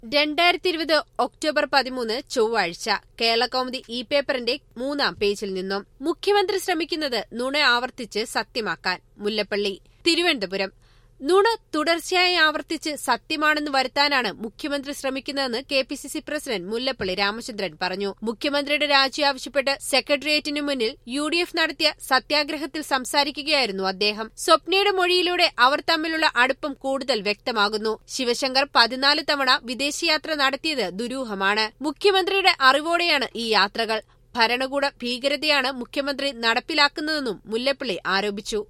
രണ്ടായിരത്തി ഇരുപത് ഒക്ടോബർ പതിമൂന്ന് ചൊവ്വാഴ്ച കേരളകൗമുദി ഇ പേപ്പറിന്റെ മൂന്നാം പേജിൽ നിന്നും മുഖ്യമന്ത്രി ശ്രമിക്കുന്നത് നുണ ആവർത്തിച്ച് സത്യമാക്കാൻ മുല്ലപ്പള്ളി തിരുവനന്തപുരം നുണ തുടർച്ചയായി ആവർത്തിച്ച് സത്യമാണെന്ന് വരുത്താനാണ് മുഖ്യമന്ത്രി ശ്രമിക്കുന്നതെന്ന് K P C C president Mullappally Ramachandran പറഞ്ഞു മുഖ്യമന്ത്രിയുടെ രാജി ആവശ്യപ്പെട്ട് സെക്രട്ടേറിയറ്റിനു മുന്നിൽ യു ഡി എഫ് നടത്തിയ സത്യാഗ്രഹത്തിൽ സംസാരിക്കുകയായിരുന്നു അദ്ദേഹം സ്വപ്നയുടെ മൊഴിയിലൂടെ അവർ തമ്മിലുള്ള അടുപ്പം കൂടുതൽ വ്യക്തമാകുന്നു ശിവശങ്കർ പതിനാല് തവണ വിദേശയാത്ര നടത്തിയത് ദുരൂഹമാണ് മുഖ്യമന്ത്രിയുടെ അറിവോടെയാണ് ഈ യാത്രകൾ ഭരണകൂട ഭീകരതയാണ് മുഖ്യമന്ത്രി നടപ്പിലാക്കുന്നതെന്നും മുല്ലപ്പള്ളി ആരോപിച്ചു